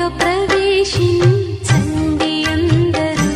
ప్రవేశించండి అందరూ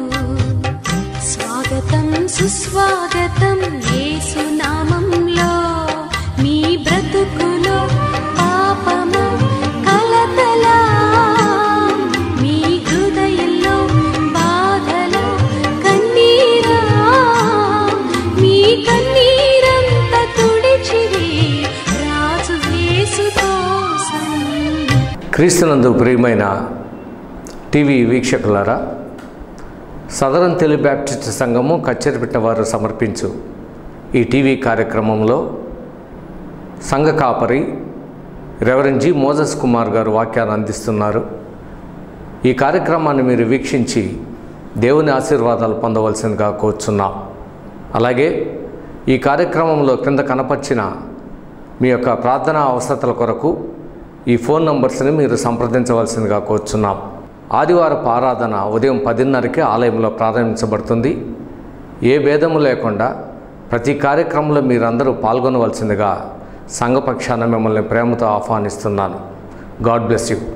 స్వాగతం సుస్వాగతం యేసు నామంలో మీ బ్రతుకులో పాపము కలతలా మీ హృదయంలో బాధలో కన్నీరా మీ కన్నీరంత తుడిచివే రాజు యేసు కోసం క్రీస్తునందు ప్రియమైన టీవీ వీక్షకులారా సదరన్ తెలుగు బ్యాప్టిస్ట్ సంఘము కచ్చెరపిట్ట వారు సమర్పించు ఈ టీవీ కార్యక్రమంలో సంఘ కాపరి రెవరెండ్ జి మోజస్ కుమార్ గారు వాక్యాన్ని అందిస్తున్నారు ఈ కార్యక్రమాన్ని మీరు వీక్షించి దేవుని ఆశీర్వాదాలు పొందవలసిందిగా కోరుచున్నాం అలాగే ఈ కార్యక్రమంలో క్రింద కనపరిచిన మీ యొక్క ప్రార్థనా అవసరతల కొరకు ఈ ఫోన్ నంబర్స్ని మీరు సంప్రదించవలసిందిగా కోరుచున్నాం ఆదివారపు ఆరాధన ఉదయం పదిన్నరకి ఆలయంలో ప్రారంభించబడుతుంది ఏ భేదము లేకుండా ప్రతి కార్యక్రమంలో మీరందరూ పాల్గొనవలసిందిగా సంఘపక్షాన మిమ్మల్ని ప్రేమతో ఆహ్వానిస్తున్నాను గాడ్ బ్లెస్ యూ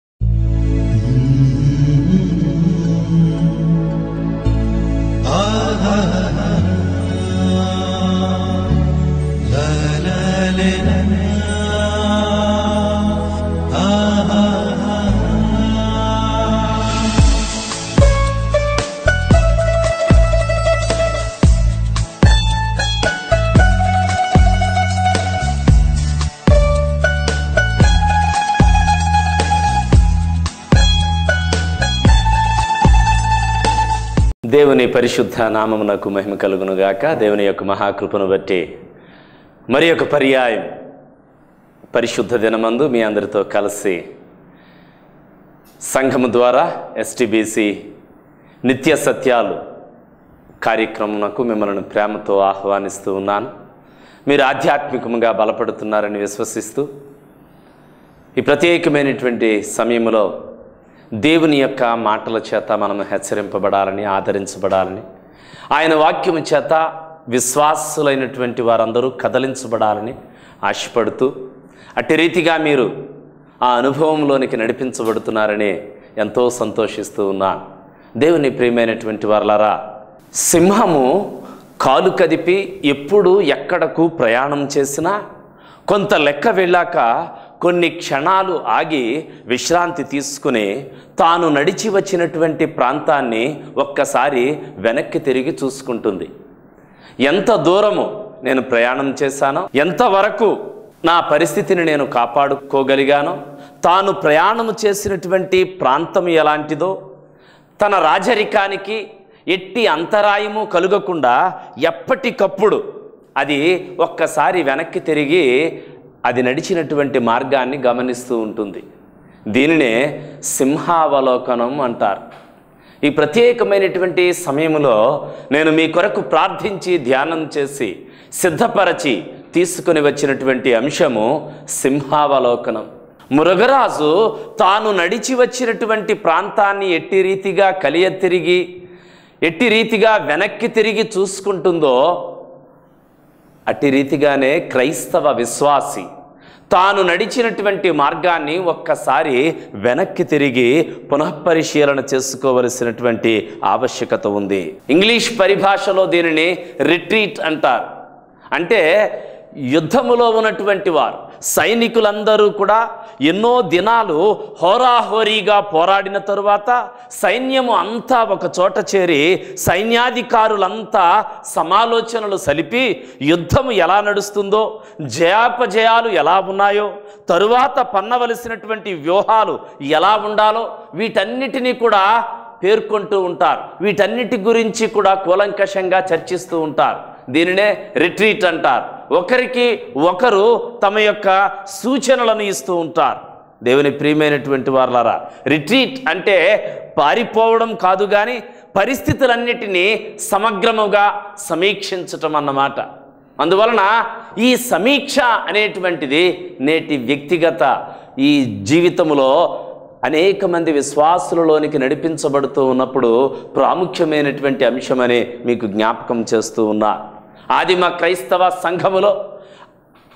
దేవుని పరిశుద్ధ నామమునకు మహిమ కలుగును గాక దేవుని యొక్క మహాకృపను బట్టి మరి ఒక పర్యాయం పరిశుద్ధ దినమందు మీ అందరితో కలిసి సంఘము ద్వారా ఎస్టిబిసి నిత్య సత్యాలు కార్యక్రమమునకు మిమ్మల్ని ప్రేమతో ఆహ్వానిస్తూ ఉన్నాను మీరు ఆధ్యాత్మికంగా బలపడుతున్నారని విశ్వసిస్తూ ఈ ప్రత్యేకమైనటువంటి సమయంలో దేవుని యొక్క మాటల చేత మనం హెచ్చరింపబడాలని ఆదరించబడాలని ఆయన వాక్యము చేత విశ్వాసులైనటువంటి వారందరూ కదలించబడాలని ఆశపడుతూ అట్టి రీతిగా మీరు ఆ అనుభవంలోనికి నడిపించబడుతున్నారని ఎంతో సంతోషిస్తూ ఉన్నాను దేవుని ప్రియమైనటువంటి వారలారా సింహము కాలు కదిపి ఎప్పుడు ఎక్కడకు ప్రయాణం చేసినా కొంత లెక్క వెళ్ళాక కొన్ని క్షణాలు ఆగి విశ్రాంతి తీసుకుని తాను నడిచి వచ్చినటువంటి ప్రాంతాన్ని ఒక్కసారి వెనక్కి తిరిగి చూసుకుంటుంది ఎంత దూరము నేను ప్రయాణం చేశానో ఎంతవరకు నా పరిస్థితిని నేను కాపాడుకోగలిగానో తాను ప్రయాణం చేసినటువంటి ప్రాంతం ఎలాంటిదో తన రాజరికానికి ఎట్టి అంతరాయము కలుగకుండా ఎప్పటికప్పుడు అది ఒక్కసారి వెనక్కి తిరిగి అది నడిచినటువంటి మార్గాన్ని గమనిస్తూ ఉంటుంది దీనినే సింహావలోకనం అంటారు ఈ ప్రత్యేకమైనటువంటి సమయంలో నేను మీ కొరకు ప్రార్థించి ధ్యానం చేసి సిద్ధపరచి తీసుకుని వచ్చినటువంటి అంశము సింహావలోకనం మృగరాజు తాను నడిచి వచ్చినటువంటి ప్రాంతాన్ని ఎట్టి రీతిగా కలియ తిరిగి ఎట్టి రీతిగా వెనక్కి తిరిగి చూసుకుంటుందో అట్టి రీతిగానే క్రైస్తవ విశ్వాసి తాను నడిచినటువంటి మార్గాన్ని ఒక్కసారి వెనక్కి తిరిగి పునఃపరిశీలన చేసుకోవలసినటువంటి ఆవశ్యకత ఉంది ఇంగ్లీష్ పరిభాషలో దీనిని రిట్రీట్ అంటారు అంటే యుద్ధములో ఉన్నటువంటి వారు సైనికులందరూ కూడా ఎన్నో దినాలు హోరాహోరీగా పోరాడిన తరువాత సైన్యము అంతా ఒక చోట చేరి సైన్యాధికారులంతా సమాలోచనలు సలిపి యుద్ధము ఎలా నడుస్తుందో జయాపజయాలు ఎలా ఉన్నాయో తరువాత పన్నవలసినటువంటి వ్యూహాలు ఎలా ఉండాలో వీటన్నిటినీ కూడా పేర్కొంటూ ఉంటారు వీటన్నిటి గురించి కూడా కూలంకషంగా చర్చిస్తూ ఉంటారు దీనినే రిట్రీట్ అంటారు ఒకరికి ఒకరు తమ యొక్క సూచనలను ఇస్తూ ఉంటారు దేవుని ప్రియమైనటువంటి వారులారా రిట్రీట్ అంటే పారిపోవడం కాదు కానీ పరిస్థితులన్నిటినీ సమగ్రముగా సమీక్షించటం అన్నమాట అందువలన ఈ సమీక్ష అనేటువంటిది నేటి వ్యక్తిగత ఈ జీవితంలో అనేక మంది విశ్వాసులలోనికి నడిపించబడుతూ ఉన్నప్పుడు ప్రాముఖ్యమైనటువంటి అంశమని మీకు జ్ఞాపకం చేస్తూ ఉన్నా ఆదిమ క్రైస్తవ సంఘములో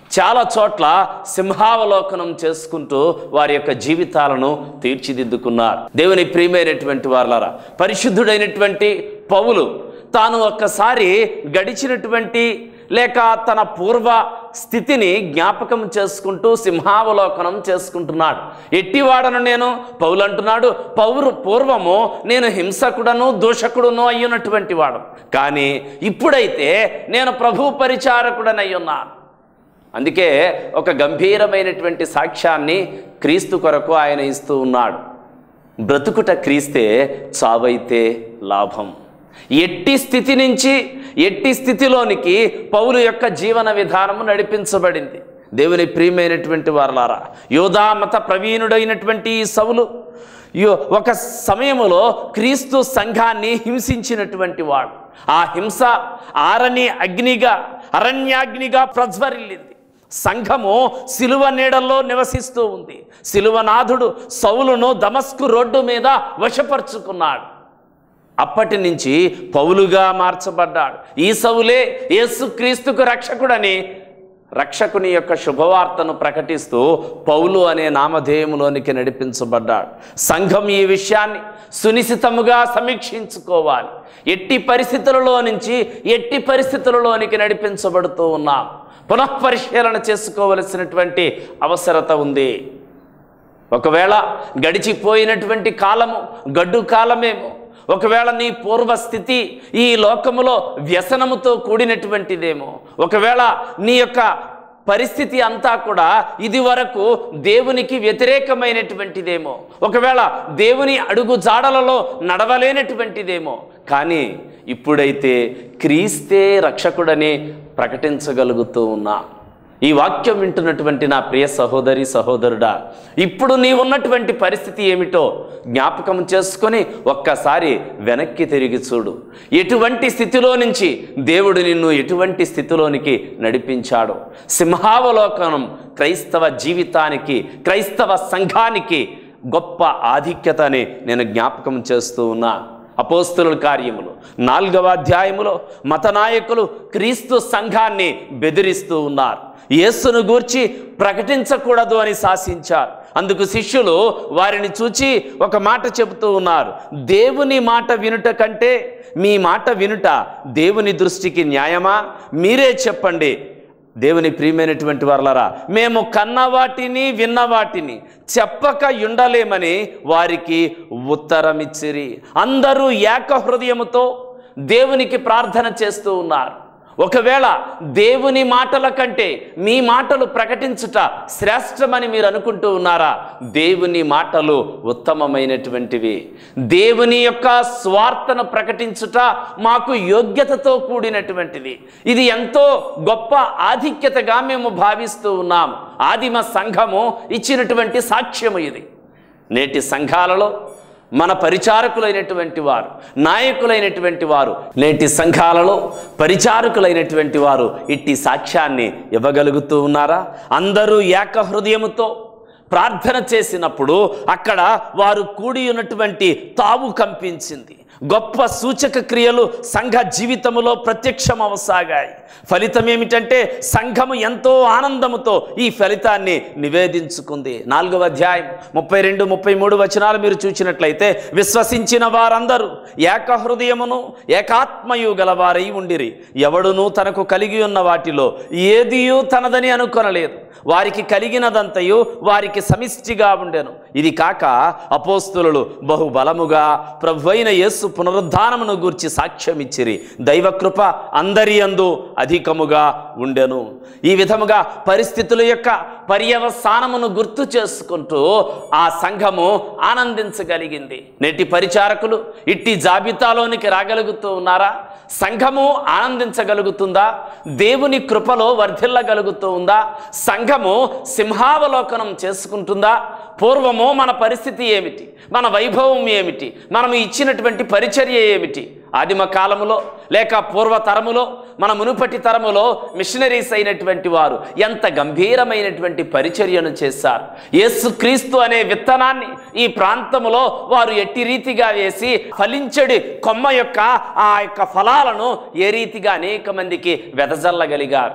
చాలా చోట్ల సింహావలోకనం చేసుకుంటూ వారి యొక్క జీవితాలను తీర్చిదిద్దుకున్నారు దేవుని ప్రియమైనటువంటి వారులారా పరిశుద్ధుడైనటువంటి పౌలు తాను ఒక్కసారి గడిచినటువంటి లేక తన పూర్వ స్థితిని జ్ఞాపకం చేసుకుంటూ సింహావలోకనం చేసుకుంటున్నాడు ఎట్టివాడను నేను పౌలు అంటున్నాడు పౌరు పూర్వము నేను హింసకుడను దూషకుడును అయ్యున్నటువంటి వాడు కానీ ఇప్పుడైతే నేను ప్రభు పరిచారకుడనై ఉన్నాను అందుకే ఒక గంభీరమైనటువంటి సాక్ష్యాన్ని క్రీస్తు కొరకు ఆయన ఇస్తూ ఉన్నాడు బ్రతుకుట క్రీస్తే చావైతే లాభం ఎట్టి స్థితి నుంచి ఎట్టి స్థితిలోనికి పౌలు యొక్క జీవన విధానము నడిపించబడింది దేవుని ప్రియమైనటువంటి వారలారా యోధా మత ప్రవీణుడైనటువంటి ఈ సవులు యో- ఒక సమయములో క్రీస్తు సంఘాన్ని హింసించినటువంటి వాడు ఆ హింస ఆరని అగ్నిగా అరణ్యాగ్నిగా ప్రజ్వరిల్లింది సంఘము సిలువ నీడల్లో నివసిస్తూ ఉంది సిలువనాథుడు సౌలును దమస్కు రోడ్డు మీద వశపరుచుకున్నాడు అప్పటి నుంచి పౌలుగా మార్చబడ్డాడు ఈ సౌలే యేసుక్రీస్తుకు రక్షకుడని రక్షకుని యొక్క శుభవార్తను ప్రకటిస్తూ పౌలు అనే నామధేయములోనికి నడిపించబడ్డాడు సంఘం ఈ విషయాన్ని సునిశితముగా సమీక్షించుకోవాలి ఎట్టి పరిస్థితులలో నుంచి ఎట్టి పరిస్థితులలోనికి నడిపించబడుతూ ఉన్నాం పునఃపరిశీలన చేసుకోవలసినటువంటి అవసరత ఉంది ఒకవేళ గడిచిపోయినటువంటి కాలము గడ్డు కాలమేమో ఒకవేళ నీ పూర్వస్థితి ఈ లోకములో వ్యసనముతో కూడినటువంటిదేమో ఒకవేళ నీ యొక్క పరిస్థితి అంతా కూడా ఇది వరకు దేవునికి వ్యతిరేకమైనటువంటిదేమో ఒకవేళ దేవుని అడుగు జాడలలో నడవలేనటువంటిదేమో కానీ ఇప్పుడైతే క్రీస్తే రక్షకుడని ప్రకటించగలుగుతూ ఉన్నా ఈ వాక్యం వింటున్నటువంటి నా ప్రియ సహోదరి సహోదరుడా ఇప్పుడు నీ ఉన్నటువంటి పరిస్థితి ఏమిటో జ్ఞాపకం చేసుకొని ఒక్కసారి వెనక్కి తిరిగి చూడు ఎటువంటి స్థితిలో నుంచి దేవుడు నిన్ను ఎటువంటి స్థితిలోనికి నడిపించాడు సింహావలోకనం క్రైస్తవ జీవితానికి క్రైస్తవ సంఘానికి గొప్ప ఆధిక్యతని నేను జ్ఞాపకం చేస్తూ ఉన్నా అపోస్తుల కార్యములు నాలుగవ అధ్యాయములో మత నాయకులు క్రీస్తు సంఘాన్ని బెదిరిస్తూ ఉన్నారు యేసును గూర్చి ప్రకటించకూడదు అని శాసించారు అందుకు శిష్యులు వారిని చూచి ఒక మాట చెబుతూ ఉన్నారు దేవుని మాట వినుట కంటే మీ మాట వినుట దేవుని దృష్టికి న్యాయమా మీరే చెప్పండి దేవుని ప్రియమైనటువంటి వారలరా మేము కన్న వాటిని విన్న వాటిని చెప్పక ఉండలేమని వారికి ఉత్తరమిచ్చిరి అందరూ ఏక హృదయముతో దేవునికి ప్రార్థన చేస్తూ ఉన్నారు ఒకవేళ దేవుని మాటల కంటే మీ మాటలు ప్రకటించుట శ్రేష్టమని మీరు అనుకుంటూ ఉన్నారా దేవుని మాటలు ఉత్తమమైనటువంటివి దేవుని యొక్క స్వార్థను ప్రకటించుట మాకు యోగ్యతతో కూడినటువంటిది ఇది ఎంతో గొప్ప ఆధిక్యతగా మేము భావిస్తూ ఉన్నాం ఆదిమ సంఘము ఇచ్చినటువంటి సాక్ష్యము ఇది నేటి సంఘాలలో మన పరిచారకులైనటువంటి వారు నాయకులైనటువంటి వారు నేటి సంఘాలలో పరిచారకులైనటువంటి వారు ఇట్టి సాక్ష్యాన్ని ఇవ్వగలుగుతూ ఉన్నారా అందరూ ఏక హృదయముతో ప్రార్థన చేసినప్పుడు అక్కడ వారు కూడి ఉన్నటువంటి తావు కంపించింది గొప్ప సూచక క్రియలు సంఘ జీవితములో ప్రత్యక్షం అవసాగాయి ఫలితం ఏమిటంటే సంఘము ఎంతో ఆనందముతో ఈ ఫలితాన్ని నివేదించుకుంది నాలుగవ అధ్యాయం ముప్పై రెండు ముప్పై మూడు వచనాలు మీరు చూసినట్లయితే విశ్వసించిన వారందరూ ఏక హృదయమును ఏకాత్మయు గలవారై ఉండిరి ఎవడును తనకు కలిగి ఉన్న వాటిలో ఏదియూ తనదని అనుకొనలేదు వారికి కలిగినదంతయు వారికి సమిష్టిగా ఉండెను ఇది కాక అపోస్తులు బహుబలముగా ప్రభు అయిన యేసు పునరుద్ధానమును గూర్చి సాక్ష్యం ఇచ్చిరి దైవకృప అందరి అందు అధికముగా ఉండెను ఈ విధముగా పరిస్థితుల యొక్క పర్యవసానమును గుర్తు చేసుకుంటూ ఆ సంఘము ఆనందించగలిగింది నేటి పరిచారకులు ఇట్టి జాబితాలోనికి రాగలుగుతూ ఉన్నారా సంఘము ఆనందించగలుగుతుందా దేవుని కృపలో వర్ధిల్లగలుగుతూ ఉందా సంఘము సింహావలోకనం చేసుకుంటుందా పూర్వము మన పరిస్థితి ఏమిటి మన వైభవం ఏమిటి మనం ఇచ్చినటువంటి పరిచర్య ఏమిటి ఆదిమ కాలములో లేక పూర్వ తరములో మన మునుపటి తరములో మిషనరీస్ అయినటువంటి వారు ఎంత గంభీరమైనటువంటి పరిచర్యను చేశారు యేసుక్రీస్తు అనే విత్తనాన్ని ఈ ప్రాంతములో వారు ఎట్టి రీతిగా వేసి ఫలించడి కొమ్మ యొక్క ఆ యొక్క ఫలాలను ఏ రీతిగా అనేక మందికి వెదజల్లగలిగారు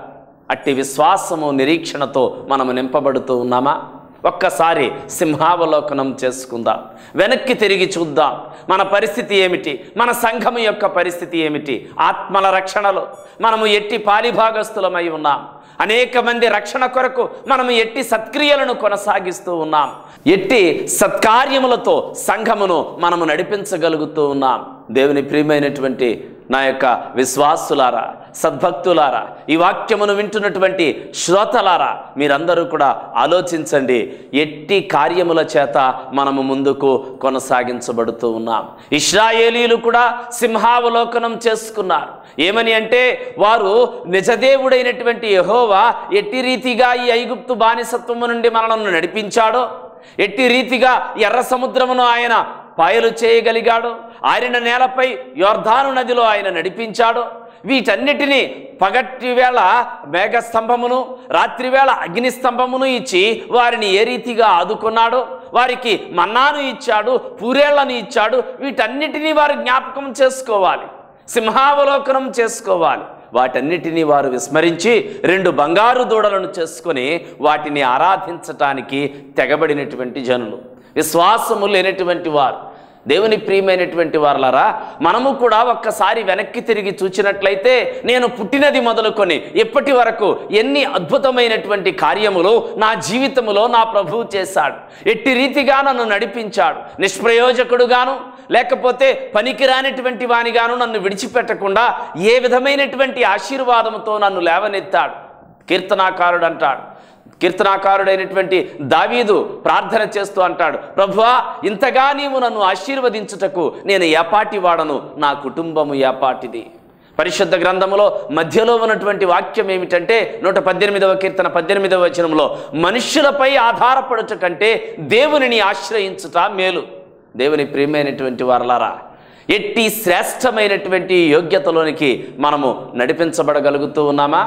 అట్టి విశ్వాసము నిరీక్షణతో మనము నింపబడుతూ ఉన్నామా ఒక్కసారి సింహావలోకనం చేసుకుందాం వెనక్కి తిరిగి చూద్దాం మన పరిస్థితి ఏమిటి మన సంఘం యొక్క పరిస్థితి ఏమిటి ఆత్మల రక్షణలో మనము ఎట్టి పాలిభాగస్థులమై ఉన్నాం అనేక మంది రక్షణ కొరకు మనము ఎట్టి సత్క్రియలను కొనసాగిస్తూ ఉన్నాం ఎట్టి సత్కార్యములతో సంఘమును మనము నడిపించగలుగుతూ ఉన్నాం దేవుని ప్రియమైనటువంటి నా యొక్క విశ్వాసులారా సద్భక్తులారా ఈ వాక్యమును వింటున్నటువంటి శ్రోతలారా మీరందరూ కూడా ఆలోచించండి ఎట్టి కార్యముల చేత మనము ముందుకు కొనసాగించబడుతూ ఉన్నాం ఇస్రాయేలీలు కూడా సింహావలోకనం చేసుకున్నారు ఏమని అంటే వారు నిజదేవుడైనటువంటి యహోవా ఎట్టి రీతిగా ఈ ఐగుప్తు బానిసత్వము నుండి మనలను నడిపించాడో ఎట్టి రీతిగా ఎర్ర సముద్రమును ఆయన పాయలు చేయగలిగాడు ఆరిన నేలపై యోర్ధాను నదిలో ఆయన నడిపించాడు వీటన్నిటినీ పగటి వేళ మేఘస్తంభమును రాత్రివేళ అగ్నిస్తంభమును ఇచ్చి వారిని ఏ రీతిగా ఆదుకున్నాడో వారికి మన్నాను ఇచ్చాడు పూరేళ్లను ఇచ్చాడు వీటన్నిటినీ వారు జ్ఞాపకం చేసుకోవాలి సింహావలోకనం చేసుకోవాలి వాటన్నిటినీ వారు విస్మరించి రెండు బంగారు దూడలను చేసుకొని వాటిని ఆరాధించటానికి తెగబడినటువంటి జనులు విశ్వాసము లేనటువంటి వారు దేవుని ప్రియమైనటువంటి వారలారా మనము కూడా ఒక్కసారి వెనక్కి తిరిగి చూచినట్లయితే నేను పుట్టినది మొదలుకొని ఇప్పటి వరకు ఎన్ని అద్భుతమైనటువంటి కార్యములు నా జీవితములో నా ప్రభువు చేశాడు ఎట్టి రీతిగా నన్ను నడిపించాడు నిష్ప్రయోజకుడుగాను లేకపోతే పనికిరానిటువంటి వానిగాను నన్ను విడిచిపెట్టకుండా ఏ విధమైనటువంటి ఆశీర్వాదముతో నన్ను లేవనెత్తాడు కీర్తనాకారుడు అంటాడు కీర్తనాకారుడైనటువంటి దావీదు ప్రార్థన చేస్తూ అంటాడు ప్రభువా ఇంతగా నీవు నన్ను ఆశీర్వదించుటకు నేను ఏపాటి వాడను నా కుటుంబము ఏపాటిది పరిశుద్ధ గ్రంథములో మధ్యలో ఉన్నటువంటి వాక్యం ఏమిటంటే నూట పద్దెనిమిదవ కీర్తన పద్దెనిమిదవ వచనంలో మనుష్యులపై ఆధారపడుట కంటే దేవునిని ఆశ్రయించుట మేలు దేవుని ప్రియమైనటువంటి వారలారా ఎట్టి శ్రేష్టమైనటువంటి యోగ్యతలోనికి మనము నడిపించబడగలుగుతూ ఉన్నామా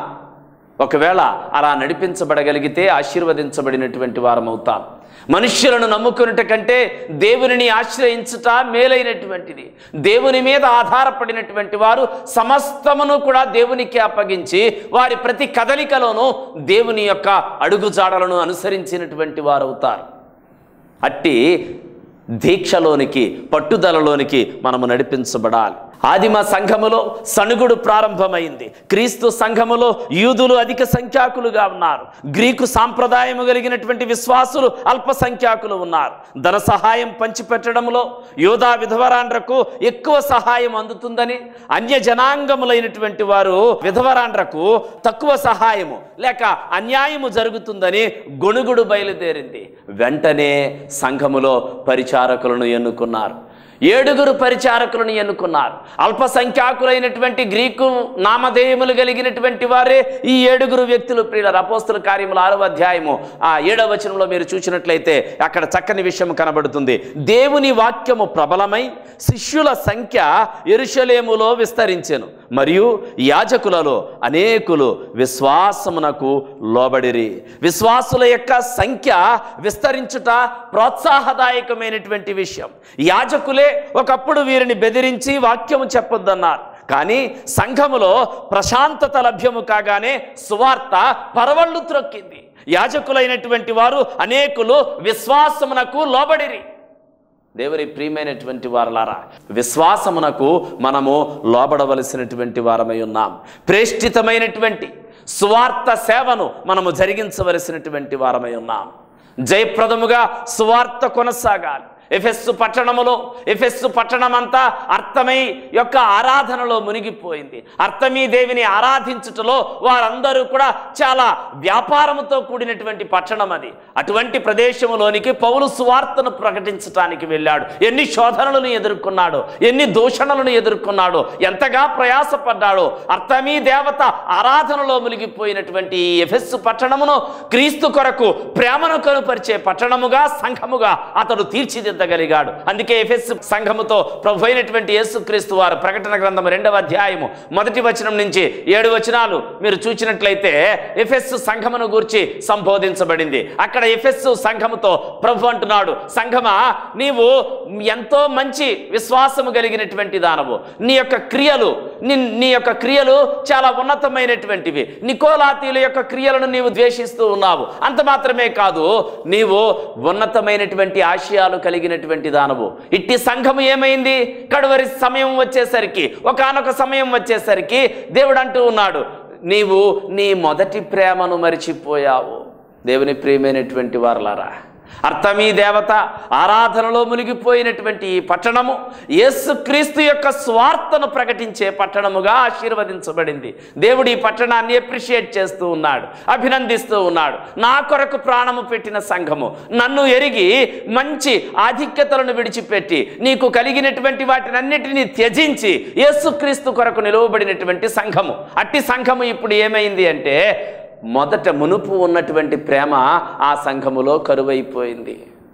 ఒకవేళ అలా నడిపించబడగలిగితే ఆశీర్వదించబడినటువంటి వారం అవుతాం మనుష్యులను నమ్ముకున్నట కంటే దేవునిని ఆశ్రయించుట మేలైనటువంటిది దేవుని మీద ఆధారపడినటువంటి వారు సమస్తమును కూడా దేవునికి అప్పగించి వారి ప్రతి కదలికలోనూ దేవుని యొక్క అడుగుజాడలను అనుసరించినటువంటి వారు అవుతారు అట్టి దీక్షలోనికి పట్టుదలలోనికి మనము నడిపించబడాలి ఆదిమ సంఘములో సణుగుడు ప్రారంభమైంది క్రీస్తు సంఘములో యూదులు అధిక సంఖ్యాకులుగా ఉన్నారు గ్రీకు సాంప్రదాయము కలిగినటువంటి విశ్వాసులు అల్ప సంఖ్యాకులు ఉన్నారు ధన సహాయం పంచిపెట్టడంలో యోధా విధవరాండ్రకు ఎక్కువ సహాయం అందుతుందని అన్య జనాంగములైనటువంటి వారు విధవరాండ్రకు తక్కువ సహాయము లేక అన్యాయము జరుగుతుందని గొణుగుడు బయలుదేరింది వెంటనే సంఘములో పరిచారకులను ఎన్నుకున్నారు ఏడుగురు పరిచారకులను ఎన్నుకున్నారు అల్పసంఖ్యాకులైనటువంటి గ్రీకు నామధేయములు కలిగినటువంటి వారే ఈ ఏడుగురు వ్యక్తులు ప్రియుల అపోస్తుల కార్యములు ఆరవ అధ్యాయము ఆ ఏడవ వచనంలో మీరు చూసినట్లయితే అక్కడ చక్కని విషయం కనబడుతుంది దేవుని వాక్యము ప్రబలమై శిష్యుల సంఖ్య ఎరుషలేములో విస్తరించెను మరియు యాజకులలో అనేకులు విశ్వాసమునకు లోబడిరి విశ్వాసుల యొక్క సంఖ్య విస్తరించుట ప్రోత్సాహదాయకమైనటువంటి విషయం యాజకులే ఒకప్పుడు వీరిని బెదిరించి వాక్యము చెప్పొద్దన్నారు కానీ సంఘములో ప్రశాంతత లభ్యము కాగానే సువార్త పరవళ్ళు త్రొక్కింది యాజకులైనటువంటి వారు అనేకులు విశ్వాసమునకు లోబడిరి దేవుని ప్రియమైనటువంటి వారలారా విశ్వాసమునకు మనము లోబడవలసినటువంటి వారమై ఉన్నాం ప్రేష్ఠితమైనటువంటి సువార్త సేవను మనము జరిగించవలసినటువంటి వారమై ఉన్నాం జయప్రదముగా సువార్త కొనసాగాలి ఎఫెస్సు పట్టణములో ఎఫెస్సు పట్టణమంతా అర్థమై యొక్క ఆరాధనలో మునిగిపోయింది అర్థమీ దేవిని ఆరాధించుటలో వారందరూ కూడా చాలా వ్యాపారముతో కూడినటువంటి పట్టణం అది అటువంటి ప్రదేశములోనికి పౌలు సువార్తను ప్రకటించటానికి వెళ్ళాడు ఎన్ని శోధనలను ఎదుర్కొన్నాడో ఎన్ని దూషణలను ఎదుర్కొన్నాడో ఎంతగా ప్రయాసపడ్డాడో అర్థమీ దేవత ఆరాధనలో మునిగిపోయినటువంటి ఈ ఎఫెస్సు పట్టణమును క్రీస్తు కొరకు ప్రేమను కనుపరిచే పట్టణముగా సంఘముగా అతడు తీర్చిదిద్ద తీర్చిదిద్దగలిగాడు అందుకే ఎఫెస్ సంఘముతో ప్రభు అయినటువంటి యేసుక్రీస్తు వారు ప్రకటన గ్రంథం రెండవ అధ్యాయము మొదటి వచనం నుంచి ఏడు వచనాలు మీరు చూచినట్లయితే ఎఫెస్ సంఘమును గూర్చి సంబోధించబడింది అక్కడ ఎఫెస్ సంఘముతో ప్రభు అంటున్నాడు సంఘమా నీవు ఎంతో మంచి విశ్వాసము కలిగినటువంటి దానవు నీ యొక్క క్రియలు నీ నీ యొక్క క్రియలు చాలా ఉన్నతమైనటువంటివి నికోలాతీల యొక్క క్రియలను నీవు ద్వేషిస్తూ ఉన్నావు అంత మాత్రమే కాదు నీవు ఉన్నతమైనటువంటి ఆశయాలు కలిగినటువంటి దానవు ఇట్టి సంఘము ఏమైంది కడువరి సమయం వచ్చేసరికి ఒకానొక సమయం వచ్చేసరికి దేవుడు అంటూ ఉన్నాడు నీవు నీ మొదటి ప్రేమను మరిచిపోయావు దేవుని ప్రియమైనటువంటి వారలారా అర్థమీ దేవత ఆరాధనలో మునిగిపోయినటువంటి ఈ పట్టణము యేసుక్రీస్తు యొక్క స్వార్థను ప్రకటించే పట్టణముగా ఆశీర్వదించబడింది దేవుడు ఈ పట్టణాన్ని అప్రిషియేట్ చేస్తూ ఉన్నాడు అభినందిస్తూ ఉన్నాడు నా కొరకు ప్రాణము పెట్టిన సంఘము నన్ను ఎరిగి మంచి ఆధిక్యతలను విడిచిపెట్టి నీకు కలిగినటువంటి వాటినన్నిటినీ త్యజించి యేసుక్రీస్తు కొరకు నిలువబడినటువంటి సంఘము అట్టి సంఘము ఇప్పుడు ఏమైంది అంటే మొదట మునుపు ఉన్నటువంటి ప్రేమ ఆ సంఘములో కరువైపోయింది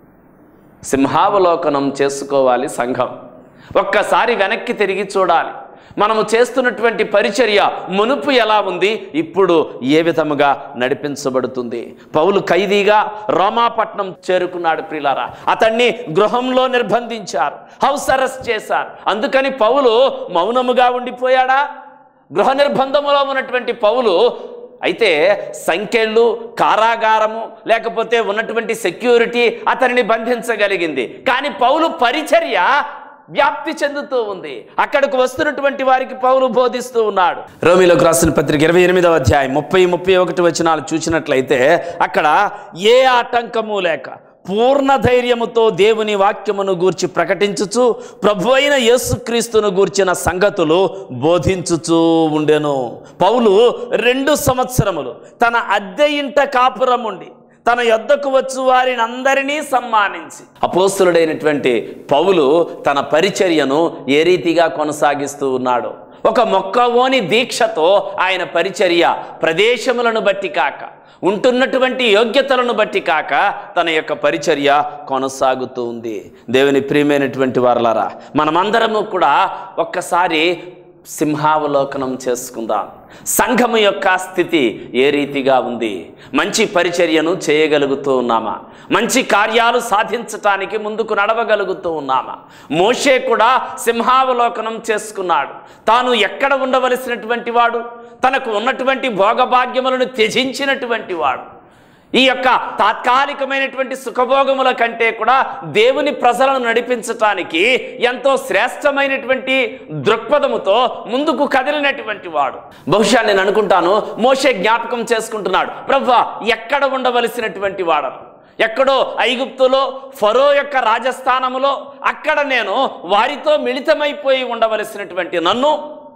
సింహావలోకనం చేసుకోవాలి సంఘం ఒక్కసారి వెనక్కి తిరిగి చూడాలి మనము చేస్తున్నటువంటి పరిచర్య మునుపు ఎలా ఉంది ఇప్పుడు ఏ విధముగా నడిపించబడుతుంది పౌలు ఖైదీగా రోమాపట్నం చేరుకున్నాడు ప్రిలారా అతన్ని గృహంలో నిర్బంధించారు హౌస్ అరెస్ట్ చేశారు అందుకని పౌలు మౌనముగా ఉండిపోయాడా గృహ నిర్బంధములో ఉన్నటువంటి పౌలు అయితే సంఖ్యలు కారాగారము లేకపోతే ఉన్నటువంటి సెక్యూరిటీ అతనిని బంధించగలిగింది కానీ పౌలు పరిచర్య వ్యాప్తి చెందుతూ ఉంది అక్కడికి వస్తున్నటువంటి వారికి పౌలు బోధిస్తూ ఉన్నాడు రోమిలోకి రాసిన పత్రిక ఇరవై ఎనిమిదవ అధ్యాయం ముప్పై ముప్పై ఒకటి వచనాలు చూసినట్లయితే అక్కడ ఏ ఆటంకము లేక పూర్ణ ధైర్యముతో దేవుని వాక్యమును గూర్చి ప్రకటించుచు ప్రభు అయిన యేసుక్రీస్తును గూర్చిన సంగతులు బోధించుచూ ఉండెను పౌలు రెండు సంవత్సరములు తన అద్దె ఇంట కాపురం ఉండి తన యొద్దకు వచ్చు వారిని అందరినీ సన్మానించి అపోస్తులుడైనటువంటి పౌలు తన పరిచర్యను ఏ రీతిగా కొనసాగిస్తూ ఉన్నాడు ఒక మొక్కవోని దీక్షతో ఆయన పరిచర్య ప్రదేశములను బట్టి కాక ఉంటున్నటువంటి యోగ్యతలను బట్టి కాక తన యొక్క పరిచర్య కొనసాగుతూ ఉంది దేవుని ప్రియమైనటువంటి వారలారా మనమందరము కూడా ఒక్కసారి సింహావలోకనం చేసుకుందాం సంఘము యొక్క స్థితి ఏ రీతిగా ఉంది మంచి పరిచర్యను చేయగలుగుతూ ఉన్నామా మంచి కార్యాలు సాధించటానికి ముందుకు నడవగలుగుతూ ఉన్నామా మోషే కూడా సింహావలోకనం చేసుకున్నాడు తాను ఎక్కడ ఉండవలసినటువంటి వాడు తనకు ఉన్నటువంటి భోగభాగ్యములను త్యజించినటువంటి వాడు ఈ యొక్క తాత్కాలికమైనటువంటి సుఖభోగముల కంటే కూడా దేవుని ప్రజలను నడిపించటానికి ఎంతో శ్రేష్టమైనటువంటి దృక్పథముతో ముందుకు కదిలినటువంటి వాడు బహుశా నేను అనుకుంటాను మోషే జ్ఞాపకం చేసుకుంటున్నాడు ప్రభా ఎక్కడ ఉండవలసినటువంటి వాడను ఎక్కడో ఐగుప్తులో ఫరో యొక్క రాజస్థానములో అక్కడ నేను వారితో మిళితమైపోయి ఉండవలసినటువంటి నన్ను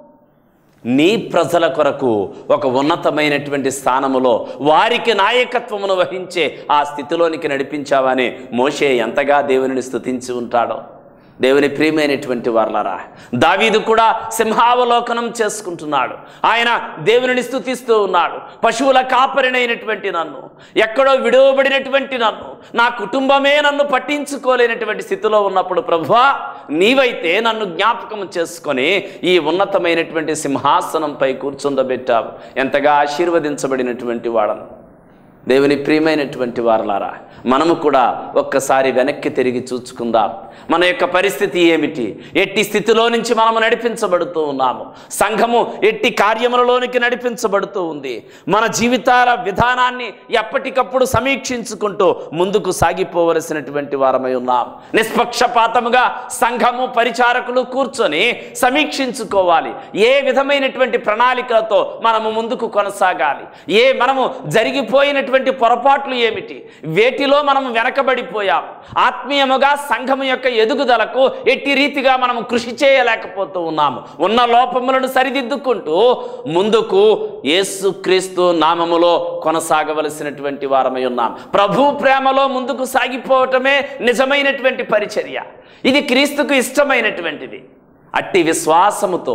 నీ ప్రజల కొరకు ఒక ఉన్నతమైనటువంటి స్థానములో వారికి నాయకత్వమును వహించే ఆ స్థితిలోనికి నడిపించావని మోషే ఎంతగా దేవునిని స్తుతించి ఉంటాడో దేవుని ప్రియమైనటువంటి వారలారా దావీదు కూడా సింహావలోకనం చేసుకుంటున్నాడు ఆయన దేవునిని స్తుతిస్తూ ఉన్నాడు పశువుల కాపరినైనటువంటి నన్ను ఎక్కడో విడువబడినటువంటి నన్ను నా కుటుంబమే నన్ను పట్టించుకోలేనటువంటి స్థితిలో ఉన్నప్పుడు ప్రభువా నీవైతే నన్ను జ్ఞాపకం చేసుకొని ఈ ఉన్నతమైనటువంటి సింహాసనంపై కూర్చుండబెట్టావు ఎంతగా ఆశీర్వదించబడినటువంటి వాడను దేవుని ప్రియమైనటువంటి వారలారా మనము కూడా ఒక్కసారి వెనక్కి తిరిగి చూచుకుందాం మన యొక్క పరిస్థితి ఏమిటి ఎట్టి స్థితిలో నుంచి మనము నడిపించబడుతూ ఉన్నాము సంఘము ఎట్టి కార్యములలోనికి నడిపించబడుతూ ఉంది మన జీవితాల విధానాన్ని ఎప్పటికప్పుడు సమీక్షించుకుంటూ ముందుకు సాగిపోవలసినటువంటి వారమై ఉన్నాం నిష్పక్షపాతముగా సంఘము పరిచారకులు కూర్చొని సమీక్షించుకోవాలి ఏ విధమైనటువంటి ప్రణాళికలతో మనము ముందుకు కొనసాగాలి ఏ మనము జరిగిపోయినటువంటి పొరపాట్లు ఏమిటి వేటిలో మనము వెనకబడిపోయాం ఆత్మీయముగా సంఘము యొక్క ఎదుగుదలకు ఎట్టి రీతిగా మనము కృషి చేయలేకపోతూ ఉన్నాము ఉన్న లోపములను సరిదిద్దుకుంటూ ముందుకు యేసుక్రీస్తు నామములో కొనసాగవలసినటువంటి వారమై ఉన్నాం ప్రభు ప్రేమలో ముందుకు సాగిపోవటమే నిజమైనటువంటి పరిచర్య ఇది క్రీస్తుకు ఇష్టమైనటువంటిది అట్టి విశ్వాసముతో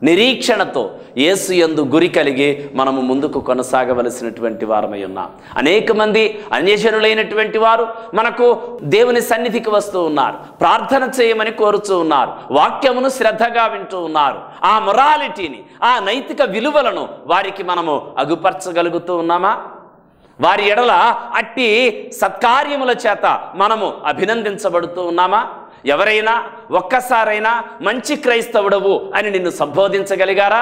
నిరీక్షణతో యేసు యందు గురి కలిగి మనము ముందుకు కొనసాగవలసినటువంటి వారమై ఉన్నాం అనేక మంది అన్యజనులైనటువంటి వారు మనకు దేవుని సన్నిధికి వస్తూ ఉన్నారు ప్రార్థన చేయమని కోరుతూ ఉన్నారు వాక్యమును శ్రద్ధగా వింటూ ఉన్నారు ఆ మొరాలిటీని ఆ నైతిక విలువలను వారికి మనము అగుపరచగలుగుతూ ఉన్నామా వారి ఎడల అట్టి సత్కార్యముల చేత మనము అభినందించబడుతూ ఉన్నామా ఎవరైనా ఒక్కసారైనా మంచి క్రైస్తవుడవు అని నిన్ను సంబోధించగలిగారా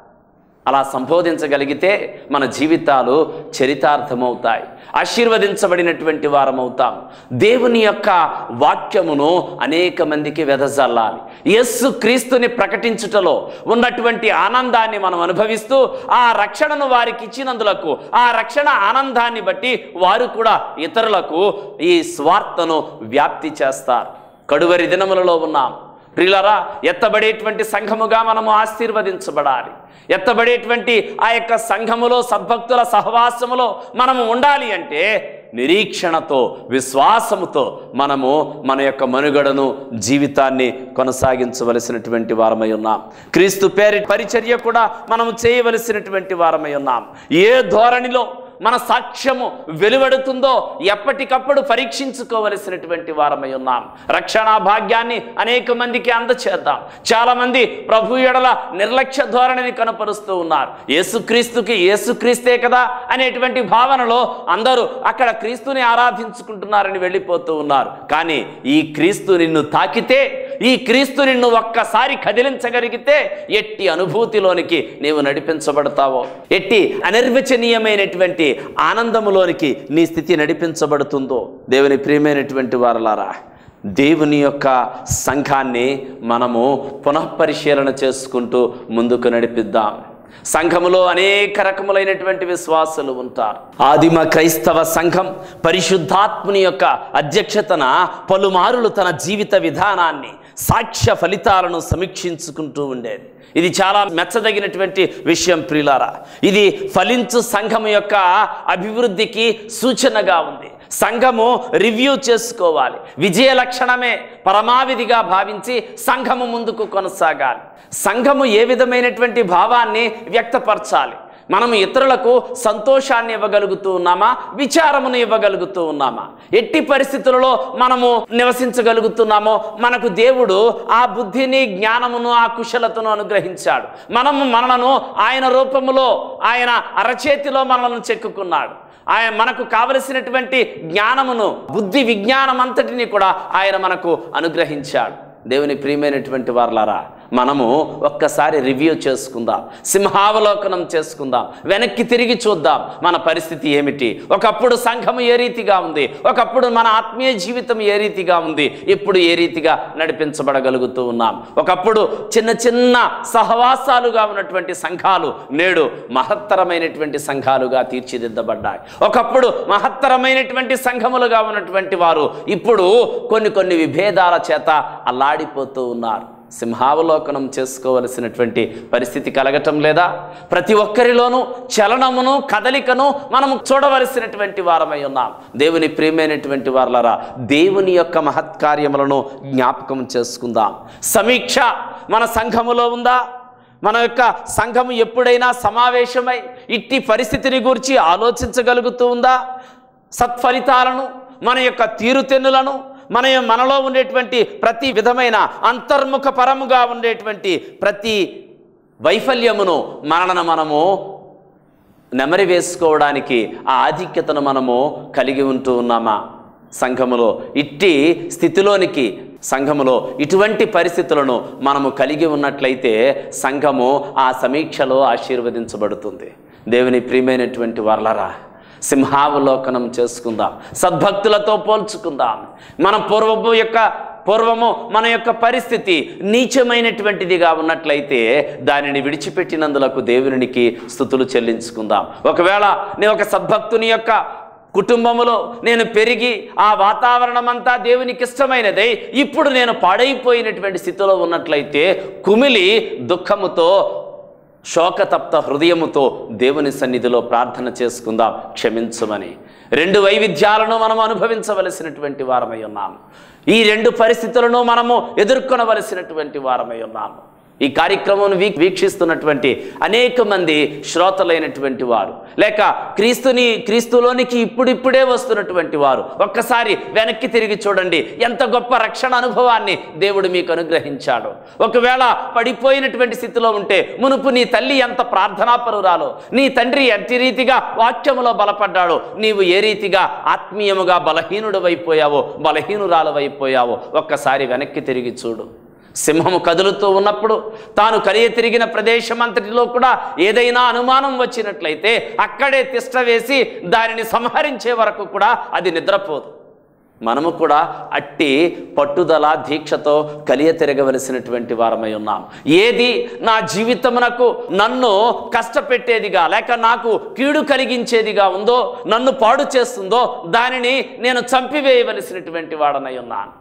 అలా సంబోధించగలిగితే మన జీవితాలు చరితార్థమవుతాయి ఆశీర్వదించబడినటువంటి వారమవుతాం దేవుని యొక్క వాక్యమును అనేక మందికి వెదజల్లాలి యస్సు క్రీస్తుని ప్రకటించుటలో ఉన్నటువంటి ఆనందాన్ని మనం అనుభవిస్తూ ఆ రక్షణను వారికి ఇచ్చినందులకు ఆ రక్షణ ఆనందాన్ని బట్టి వారు కూడా ఇతరులకు ఈ స్వార్థను వ్యాప్తి చేస్తారు కడువరి దినములలో ఉన్నాం ప్రియులరా ఎత్తబడేటువంటి సంఘముగా మనము ఆశీర్వదించబడాలి ఎత్తబడేటువంటి ఆ యొక్క సంఘములో సద్భక్తుల సహవాసములో మనము ఉండాలి అంటే నిరీక్షణతో విశ్వాసముతో మనము మన యొక్క మనుగడను జీవితాన్ని కొనసాగించవలసినటువంటి వారమై ఉన్నాం క్రీస్తు పేరి పరిచర్య కూడా మనము చేయవలసినటువంటి వారమై ఉన్నాం ఏ ధోరణిలో మన సాక్ష్యము వెలువడుతుందో ఎప్పటికప్పుడు పరీక్షించుకోవలసినటువంటి వారమై ఉన్నాం రక్షణా భాగ్యాన్ని అనేక మందికి అందచేద్దాం చాలా మంది ప్రభు ఎడల నిర్లక్ష్య ధోరణిని కనపరుస్తూ ఉన్నారు యేసుక్రీస్తుకి యేసుక్రీస్తే కదా అనేటువంటి భావనలో అందరూ అక్కడ క్రీస్తుని ఆరాధించుకుంటున్నారని వెళ్ళిపోతూ ఉన్నారు కానీ ఈ క్రీస్తు నిన్ను తాకితే ఈ క్రీస్తు నిన్ను ఒక్కసారి కదిలించగలిగితే ఎట్టి అనుభూతిలోనికి నీవు నడిపించబడతావో ఎట్టి అనిర్వచనీయమైనటువంటి ఆనందములోనికి నీ స్థితి నడిపించబడుతుందో దేవుని ప్రియమైనటువంటి వారలారా దేవుని యొక్క సంఘాన్ని మనము పునఃపరిశీలన చేసుకుంటూ ముందుకు నడిపిద్దాం సంఘములో అనేక రకములైనటువంటి విశ్వాసులు ఉంటారు ఆదిమ క్రైస్తవ సంఘం పరిశుద్ధాత్ముని యొక్క అధ్యక్షతన పలుమారులు తన జీవిత విధానాన్ని సాక్ష్య ఫలితాలను సమీక్షించుకుంటూ ఉండేది ఇది చాలా మెచ్చదగినటువంటి విషయం ప్రియులారా ఇది ఫలించు సంఘం యొక్క అభివృద్ధికి సూచనగా ఉంది సంఘము రివ్యూ చేసుకోవాలి విజయ లక్షణమే పరమావిధిగా భావించి సంఘము ముందుకు కొనసాగాలి సంఘము ఏ విధమైనటువంటి భావాన్ని వ్యక్తపరచాలి మనము ఇతరులకు సంతోషాన్ని ఇవ్వగలుగుతూ ఉన్నామా విచారమును ఇవ్వగలుగుతూ ఉన్నామా ఎట్టి పరిస్థితులలో మనము నివసించగలుగుతున్నామో మనకు దేవుడు ఆ బుద్ధిని జ్ఞానమును ఆ కుశలతను అనుగ్రహించాడు మనము మనలను ఆయన రూపములో ఆయన అరచేతిలో మనలను చెక్కుకున్నాడు ఆయన మనకు కావలసినటువంటి జ్ఞానమును బుద్ధి విజ్ఞానం అంతటిని కూడా ఆయన మనకు అనుగ్రహించాడు దేవుని ప్రియమైనటువంటి వారలారా మనము ఒక్కసారి రివ్యూ చేసుకుందాం సింహావలోకనం చేసుకుందాం వెనక్కి తిరిగి చూద్దాం మన పరిస్థితి ఏమిటి ఒకప్పుడు సంఘము ఏ రీతిగా ఉంది ఒకప్పుడు మన ఆత్మీయ జీవితం ఏ రీతిగా ఉంది ఇప్పుడు ఏ రీతిగా నడిపించబడగలుగుతూ ఉన్నాం ఒకప్పుడు చిన్న చిన్న సహవాసాలుగా ఉన్నటువంటి సంఘాలు నేడు మహత్తరమైనటువంటి సంఘాలుగా తీర్చిదిద్దబడ్డాయి ఒకప్పుడు మహత్తరమైనటువంటి సంఘములుగా ఉన్నటువంటి వారు ఇప్పుడు కొన్ని కొన్ని విభేదాల చేత అల్లాడిపోతూ ఉన్నారు సింహావలోకనం చేసుకోవలసినటువంటి పరిస్థితి కలగటం లేదా ప్రతి ఒక్కరిలోనూ చలనమును కదలికను మనం చూడవలసినటువంటి వారమై ఉన్నాం దేవుని ప్రియమైనటువంటి వారలరా దేవుని యొక్క మహత్కార్యములను జ్ఞాపకం చేసుకుందాం సమీక్ష మన సంఘములో ఉందా మన యొక్క సంఘము ఎప్పుడైనా సమావేశమై ఇట్టి పరిస్థితిని గురించి ఆలోచించగలుగుతూ ఉందా సత్ఫలితాలను మన యొక్క తీరుతెన్నులను మన మనలో ఉండేటువంటి ప్రతి విధమైన అంతర్ముఖ పరముగా ఉండేటువంటి ప్రతి వైఫల్యమును మనలను మనము నెమరి వేసుకోవడానికి ఆ ఆధిక్యతను మనము కలిగి ఉంటూ ఉన్నామా సంఘములో ఇట్టి స్థితిలోనికి సంఘములో ఇటువంటి పరిస్థితులను మనము కలిగి ఉన్నట్లయితే సంఘము ఆ సమీక్షలో ఆశీర్వదించబడుతుంది దేవుని ప్రియమైనటువంటి వర్లరా సింహావలోకనం చేసుకుందాం సద్భక్తులతో పోల్చుకుందాం మన పూర్వము యొక్క పూర్వము మన యొక్క పరిస్థితి నీచమైనటువంటిదిగా ఉన్నట్లయితే దానిని విడిచిపెట్టినందులకు దేవునికి స్థుతులు చెల్లించుకుందాం ఒకవేళ నేను ఒక సద్భక్తుని యొక్క కుటుంబములో నేను పెరిగి ఆ వాతావరణం అంతా దేవునికి ఇష్టమైనదై ఇప్పుడు నేను పాడైపోయినటువంటి స్థితిలో ఉన్నట్లయితే కుమిలి దుఃఖముతో శోకతప్త హృదయముతో దేవుని సన్నిధిలో ప్రార్థన చేసుకుందాం క్షమించమని రెండు వైవిధ్యాలను మనం అనుభవించవలసినటువంటి వారమై ఉన్నాము ఈ రెండు పరిస్థితులను మనము ఎదుర్కొనవలసినటువంటి వారమై ఉన్నాము ఈ కార్యక్రమం వీ వీక్షిస్తున్నటువంటి అనేక మంది శ్రోతలైనటువంటి వారు లేక క్రీస్తుని క్రీస్తులోనికి ఇప్పుడిప్పుడే వస్తున్నటువంటి వారు ఒక్కసారి వెనక్కి తిరిగి చూడండి ఎంత గొప్ప రక్షణ అనుభవాన్ని దేవుడు మీకు అనుగ్రహించాడు ఒకవేళ పడిపోయినటువంటి స్థితిలో ఉంటే మునుపు నీ తల్లి ఎంత ప్రార్థనాపరురాలో నీ తండ్రి ఎట్టి రీతిగా వాక్యములో బలపడ్డాడో నీవు ఏ రీతిగా ఆత్మీయముగా బలహీనుడు అయిపోయావో బలహీనురాలవైపోయావో ఒక్కసారి వెనక్కి తిరిగి చూడు సింహము కదులుతూ ఉన్నప్పుడు తాను కలియ తిరిగిన ప్రదేశం అంతటిలో కూడా ఏదైనా అనుమానం వచ్చినట్లయితే అక్కడే తిష్ట వేసి దానిని సంహరించే వరకు కూడా అది నిద్రపోదు మనము కూడా అట్టి పట్టుదల దీక్షతో కలియ తిరగవలసినటువంటి వారమై ఉన్నాం ఏది నా జీవితమునకు నన్ను కష్టపెట్టేదిగా లేక నాకు కీడు కలిగించేదిగా ఉందో నన్ను పాడు చేస్తుందో దానిని నేను చంపివేయవలసినటువంటి వాడనై ఉన్నాను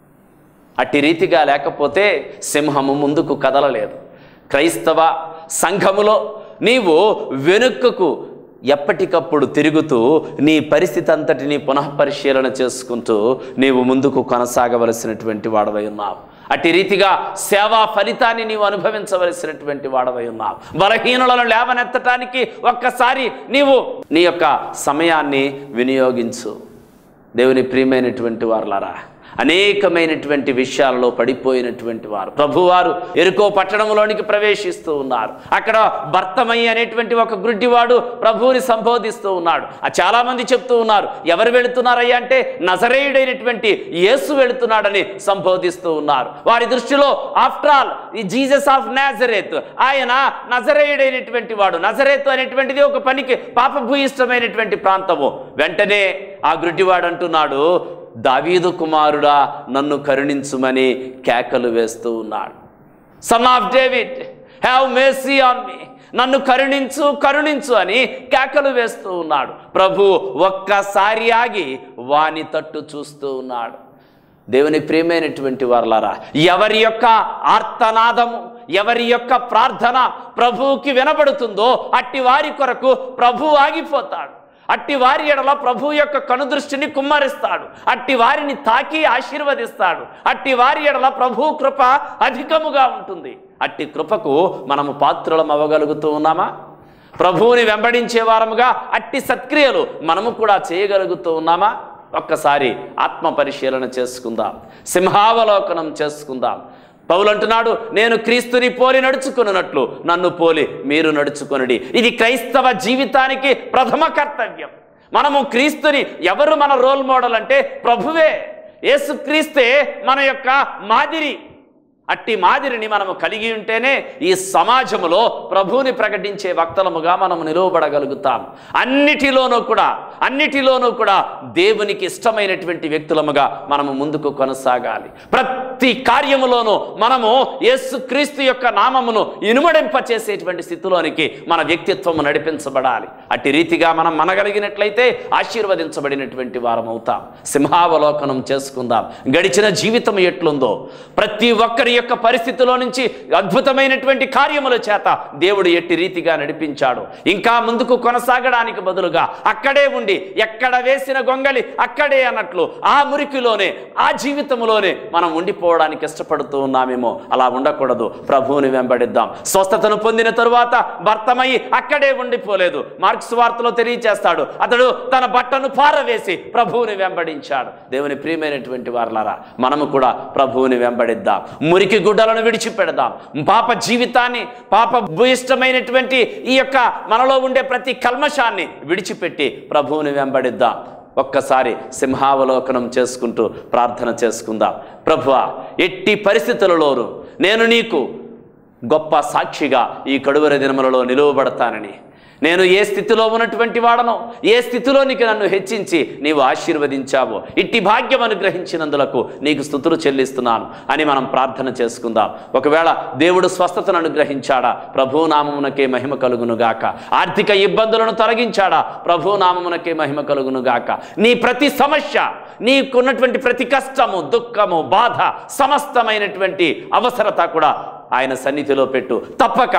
అట్టి రీతిగా లేకపోతే సింహము ముందుకు కదలలేదు క్రైస్తవ సంఘములో నీవు వెనుకకు ఎప్పటికప్పుడు తిరుగుతూ నీ పరిస్థితి అంతటిని పునఃపరిశీలన చేసుకుంటూ నీవు ముందుకు కొనసాగవలసినటువంటి వాడవై ఉన్నావు అట్టి రీతిగా సేవా ఫలితాన్ని నీవు అనుభవించవలసినటువంటి వాడవై ఉన్నావు బలహీనులను లేవనెత్తటానికి ఒక్కసారి నీవు నీ యొక్క సమయాన్ని వినియోగించు దేవుని ప్రియమైనటువంటి వారులారా అనేకమైనటువంటి విషయాలలో పడిపోయినటువంటి వారు ప్రభువారు ఎరుకో పట్టణంలోనికి ప్రవేశిస్తూ ఉన్నారు అక్కడ భర్తమయ్య అనేటువంటి ఒక గుడ్డివాడు ప్రభువుని సంబోధిస్తూ ఉన్నాడు ఆ చాలా మంది చెప్తూ ఉన్నారు ఎవరు వెళుతున్నారయ్యా అంటే నజరేయుడైనటువంటి యేసు వెళుతున్నాడని సంబోధిస్తూ ఉన్నారు వారి దృష్టిలో ఆఫ్టర్ ఆల్ ఈ జీసస్ ఆఫ్ నాజరేత్ ఆయన నజరేయుడైనటువంటి వాడు నజరేత్ అనేటువంటిది ఒక పనికి పాపభూయిష్టమైనటువంటి ప్రాంతము వెంటనే ఆ గుడ్డివాడు అంటున్నాడు దావీదు కుమారుడా నన్ను కరుణించుమని కేకలు వేస్తూ ఉన్నాడు son of David have mercy on me నన్ను కరుణించు కరుణించు అని కేకలు వేస్తూ ఉన్నాడు ప్రభు ఒక్కసారి ఆగి వాని తట్టు చూస్తూ ఉన్నాడు దేవుని ప్రియమైనటువంటి వారలారా ఎవరి యొక్క ఆర్తనాదము ఎవరి యొక్క ప్రార్థన ప్రభువుకి వినబడుతుందో అట్టి వారి కొరకు ప్రభు ఆగిపోతాడు అట్టి వారి ఎడల ప్రభు యొక్క కనుదృష్టిని కుమ్మరిస్తాడు అట్టి వారిని తాకి ఆశీర్వదిస్తాడు అట్టి వారి ఎడల ప్రభు కృప అధికముగా ఉంటుంది అట్టి కృపకు మనము పాత్రలం అవ్వగలుగుతూ ఉన్నామా ప్రభువుని వెంబడించే వారముగా అట్టి సత్క్రియలు మనము కూడా చేయగలుగుతూ ఉన్నామా ఒక్కసారి ఆత్మ పరిశీలన చేసుకుందాం సింహావలోకనం చేసుకుందాం పౌలు అంటున్నాడు నేను క్రీస్తుని పోలి నడుచుకున్నట్లు నన్ను పోలి మీరు నడుచుకొనుడి ఇది క్రైస్తవ జీవితానికి ప్రథమ కర్తవ్యం మనము క్రీస్తుని ఎవరు మన రోల్ మోడల్ అంటే ప్రభువే యేసుక్రీస్తే మన యొక్క మాదిరి అట్టి మాదిరిని మనము కలిగి ఉంటేనే ఈ సమాజములో ప్రభువుని ప్రకటించే వక్తలముగా మనము నిలువబడగలుగుతాం అన్నిటిలోనూ కూడా అన్నిటిలోనూ కూడా దేవునికి ఇష్టమైనటువంటి వ్యక్తులముగా మనము ముందుకు కొనసాగాలి ప్రతి కార్యములోనూ మనము యేసుక్రీస్తు యొక్క నామమును ఇనుమడింపచేసేటువంటి స్థితిలోనికి మన వ్యక్తిత్వము నడిపించబడాలి అట్టి రీతిగా మనం మనగలిగినట్లయితే ఆశీర్వదించబడినటువంటి వారం అవుతాం సింహావలోకనం చేసుకుందాం గడిచిన జీవితం ఎట్లుందో ప్రతి ఒక్కరి యొక్క పరిస్థితిలో నుంచి అద్భుతమైనటువంటి కార్యముల చేత దేవుడు ఎట్టి రీతిగా నడిపించాడు ఇంకా ముందుకు కొనసాగడానికి బదులుగా అక్కడే ఉండి ఎక్కడ వేసిన గొంగలి అక్కడే అన్నట్లు ఆ మురికిలోనే ఆ జీవితంలోనే మనం ఉండిపోవడానికి ఇష్టపడుతూ ఉన్నామేమో అలా ఉండకూడదు ప్రభువుని వెంబడిద్దాం స్వస్థతను పొందిన తరువాత భర్తమై అక్కడే ఉండిపోలేదు మార్క్స్ వార్తలో తెలియచేస్తాడు అతడు తన బట్టను పారవేసి ప్రభువుని వెంబడించాడు దేవుని ప్రియమైనటువంటి వారలారా మనము కూడా ప్రభువుని వెంబడిద్దాం మురికి గుడ్డలను విడిచిపెడదాం పాప జీవితాన్ని పాప భూయిష్టమైనటువంటి ఈ యొక్క మనలో ఉండే ప్రతి కల్మషాన్ని విడిచిపెట్టి ప్రభువుని వెంబడిద్దాం ఒక్కసారి సింహావలోకనం చేసుకుంటూ ప్రార్థన చేసుకుందాం ప్రభువా ఎట్టి పరిస్థితులలోనూ నేను నీకు గొప్ప సాక్షిగా ఈ కడువరి దినములలో నిలువబడతానని నేను ఏ స్థితిలో ఉన్నటువంటి వాడనో ఏ స్థితిలోనికి నన్ను హెచ్చించి నీవు ఆశీర్వదించావో ఇట్టి భాగ్యం అనుగ్రహించినందులకు నీకు స్థుతులు చెల్లిస్తున్నాను అని మనం ప్రార్థన చేసుకుందాం ఒకవేళ దేవుడు స్వస్థతను అనుగ్రహించాడా ప్రభునామమునకే మహిమ కలుగునుగాక ఆర్థిక ఇబ్బందులను తొలగించాడా ప్రభునామమునకే మహిమ కలుగునుగాక నీ ప్రతి సమస్య నీకున్నటువంటి ప్రతి కష్టము దుఃఖము బాధ సమస్తమైనటువంటి అవసరత కూడా ఆయన సన్నిధిలో పెట్టు తప్పక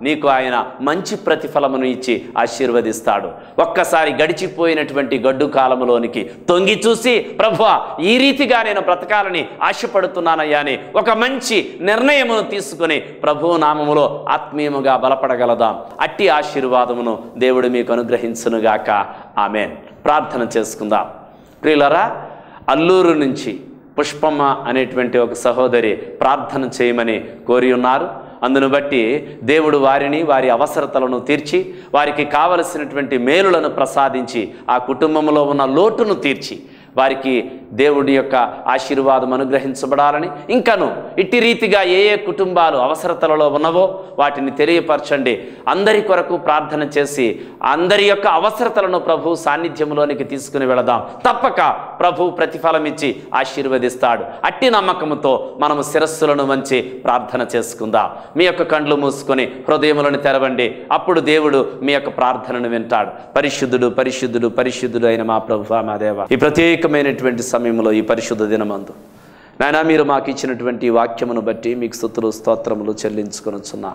నీకు ఆయన మంచి ప్రతిఫలమును ఇచ్చి ఆశీర్వదిస్తాడు ఒక్కసారి గడిచిపోయినటువంటి గడ్డు కాలములోనికి తొంగి చూసి ప్రభువా ఈ రీతిగా నేను బ్రతకాలని ఆశపడుతున్నానయ్యా అని ఒక మంచి నిర్ణయమును తీసుకుని ప్రభు నామములో ఆత్మీయముగా బలపడగలదాం అట్టి ఆశీర్వాదమును దేవుడు మీకు అనుగ్రహించునుగాక ఆమెన్ ప్రార్థన చేసుకుందాం ప్రియులరా అల్లూరు నుంచి పుష్పమ్మ అనేటువంటి ఒక సహోదరి ప్రార్థన చేయమని కోరి ఉన్నారు అందును బట్టి దేవుడు వారిని వారి అవసరతలను తీర్చి వారికి కావలసినటువంటి మేలులను ప్రసాదించి ఆ కుటుంబంలో ఉన్న లోటును తీర్చి వారికి దేవుడి యొక్క ఆశీర్వాదం అనుగ్రహించబడాలని ఇంకను ఇట్టి రీతిగా ఏ ఏ కుటుంబాలు అవసరతలలో ఉన్నవో వాటిని తెలియపరచండి అందరి కొరకు ప్రార్థన చేసి అందరి యొక్క అవసరతలను ప్రభు సాన్నిధ్యంలోనికి తీసుకుని వెళదాం తప్పక ప్రభు ప్రతిఫలం ఇచ్చి ఆశీర్వదిస్తాడు అట్టి నమ్మకముతో మనము శిరస్సులను వంచి ప్రార్థన చేసుకుందాం మీ యొక్క కండ్లు మూసుకొని హృదయములను తెరవండి అప్పుడు దేవుడు మీ యొక్క ప్రార్థనను వింటాడు పరిశుద్ధుడు పరిశుద్ధుడు పరిశుద్ధుడు అయిన మా ప్రభు మా దేవ ఈ ప్రత్యేకమైనటువంటి సమయంలో ఈ పరిశుద్ధ దినమందు నాయన మీరు మాకు ఇచ్చినటువంటి ఈ వాక్యమును బట్టి మీకు స్థుతులు స్తోత్రములు చెల్లించుకొనుచున్నా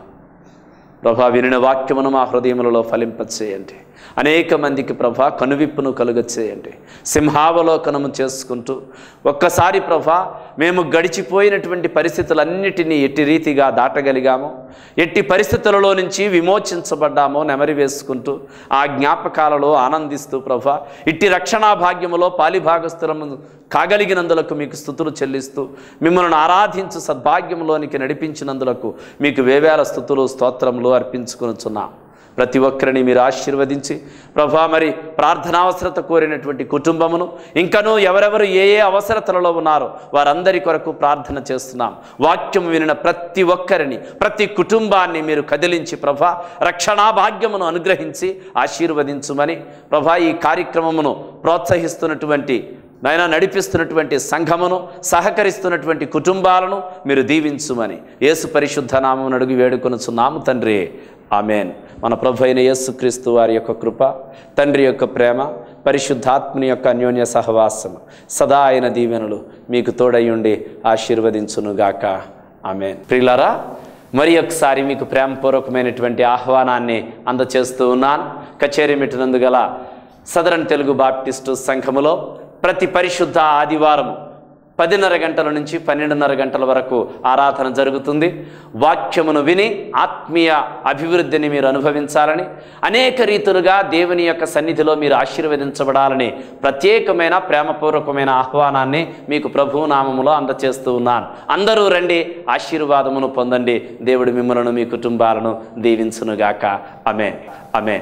ప్రభా వినిన వాక్యమును మా హృదయములలో ఫలింపచేయండి అనేక మందికి ప్రభా కనువిప్పును కలుగచేయండి సింహావలోకనము చేసుకుంటూ ఒక్కసారి ప్రభా మేము గడిచిపోయినటువంటి పరిస్థితులన్నిటినీ ఎట్టి రీతిగా దాటగలిగామో ఎట్టి పరిస్థితులలో నుంచి విమోచించబడ్డామో నెమరి వేసుకుంటూ ఆ జ్ఞాపకాలలో ఆనందిస్తూ ప్రభా ఇట్టి రక్షణా భాగ్యములో పాలిభాగస్థులము కాగలిగినందులకు మీకు స్థుతులు చెల్లిస్తూ మిమ్మల్ని ఆరాధించు సద్భాగ్యంలోనికి నడిపించినందులకు మీకు వేవేల స్థుతులు స్తోత్రములు అర్పించుకొనుచున్నాం ప్రతి ఒక్కరిని మీరు ఆశీర్వదించి ప్రభా మరి ప్రార్థనావసరత కోరినటువంటి కుటుంబమును ఇంకనూ ఎవరెవరు ఏ ఏ అవసరతలలో ఉన్నారో వారందరి కొరకు ప్రార్థన చేస్తున్నాం వాక్యం వినిన ప్రతి ఒక్కరిని ప్రతి కుటుంబాన్ని మీరు కదిలించి ప్రభా రక్షణా భాగ్యమును అనుగ్రహించి ఆశీర్వదించుమని ప్రభా ఈ కార్యక్రమమును ప్రోత్సహిస్తున్నటువంటి నాయన నడిపిస్తున్నటువంటి సంఘమును సహకరిస్తున్నటువంటి కుటుంబాలను మీరు దీవించుమని యేసు పరిశుద్ధ నామం అడుగు వేడుకొనుచున్నాము తండ్రి ఆమెన్ మన ప్రభు అయిన యేసుక్రీస్తు వారి యొక్క కృప తండ్రి యొక్క ప్రేమ పరిశుద్ధాత్మని యొక్క అన్యోన్య సహవాసం సదా ఆయన దీవెనలు మీకు తోడయ్యుండి ఆశీర్వదించునుగాక ఆమెన్ ప్రియులారా మరి ఒకసారి మీకు ప్రేమపూర్వకమైనటువంటి ఆహ్వానాన్ని అందచేస్తూ ఉన్నాను కచేరీ మెట్టినందు గల సదరన్ తెలుగు బాప్టిస్టు సంఘములో ప్రతి పరిశుద్ధ ఆదివారం పదిన్నర గంటల నుంచి పన్నెండున్నర గంటల వరకు ఆరాధన జరుగుతుంది వాక్యమును విని ఆత్మీయ అభివృద్ధిని మీరు అనుభవించాలని అనేక రీతులుగా దేవుని యొక్క సన్నిధిలో మీరు ఆశీర్వదించబడాలని ప్రత్యేకమైన ప్రేమపూర్వకమైన ఆహ్వానాన్ని మీకు ప్రభు నామములో అందచేస్తూ ఉన్నాను అందరూ రండి ఆశీర్వాదమును పొందండి దేవుడు మిమ్మలను మీ కుటుంబాలను దీవించునుగాక అమే అమే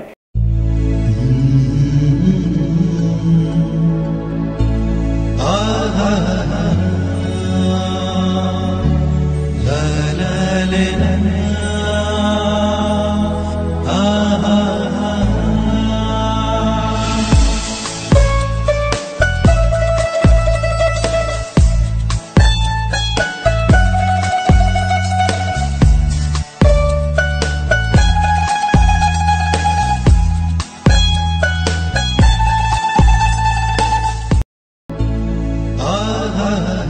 ah